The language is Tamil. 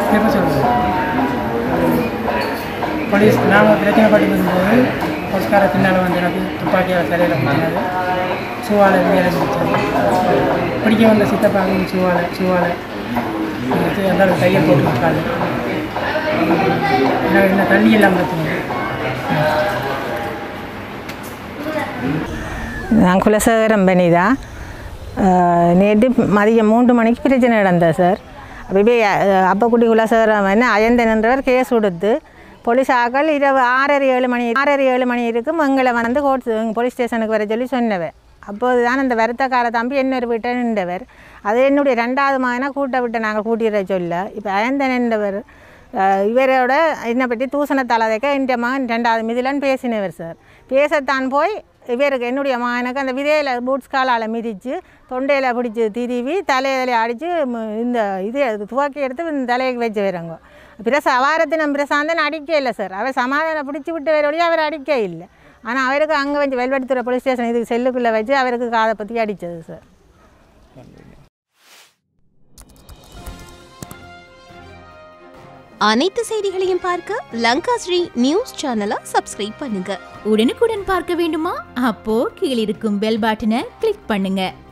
எப்போ சொல்லுங்கள் போலீஸ் நான் பிரச்சனை பட்டு இருக்கும்போது போலீஸ்கார பின்னால் வந்து எனக்கு துப்பாக்கியால் தலையில் பிடிச்சினது சூவாலை மேலே பிடிச்சது பிடிக்க வந்த சித்தப்பாங்க சூவாலை சூவாலை அந்த கையை போட்டு காலு எனக்கு என்ன தண்ணி இல்லாமல் பிரச்சனை நான் குலசேகரம் பனிதா அஹ், நேற்று மதியம் மூன்று மணிக்கு பிரச்சனை நடந்தது சார் அப்போ அப்பக்குட்டி குலசேகரம் என்ன அயந்தன் என்றவர் கேஸ் கொடுத்து போலீஸ் ஆக்கள் இரவு ஆறரை ஏழு மணி ஆறரை ஏழு மணி இருக்கும் எங்களை வந்து கோர்ட் போலீஸ் ஸ்டேஷனுக்கு வர சொல்லி சொன்னவர் அப்போது தான் அந்த வருத்தக்கார தம்பி இன்னொரு வீட்டை நின்றவர் அது என்னுடைய ரெண்டாவது மகனாக கூட்ட விட்டு நாங்கள் கூட்டிடுற சொல்ல இப்போ அயந்தன் என்றவர் அஹ், இவரோட என்னை பற்றி தூசணத்தலதைக்க என் மகன் ரெண்டாவது மிதிலன்னு பேசினவர் சார் பேசத்தான் போய் இவருக்கு என்னுடைய மகனுக்கு அந்த விதையில் பூட்ஸ் காலால் மிதித்து தொண்டையில் பிடிச்சி திருவி தலையில அடித்து இந்த இது அது துவக்கி எடுத்து இந்த தலைக்கு வச்சு வராங்க பிரச அவாரத்தினம் பிரசாந்தன் அடிக்க இல்லை சார் அவர் சமாதானம் பிடிச்சி விட்டு வரொழிய அவர் அடிக்க இல்லை ஆனால் அவருக்கு அங்கே வச்சு வெல்வெடுத்துற போலீஸ் ஸ்டேஷன் இதுக்கு செல்லுக்குள்ளே வச்சு அவருக்கு காதை பற்றி அடித்தது சார் அனைத்து செய்திகளையும் பார்க்க லங்கா ஸ்ரீ நியூஸ் சேனலை சப்ஸ்கிரைப் பண்ணுங்க உடனுக்குடன் பார்க்க வேண்டுமா அப்போ கீழிருக்கும் பெல் பட்டனை கிளிக் பண்ணுங்க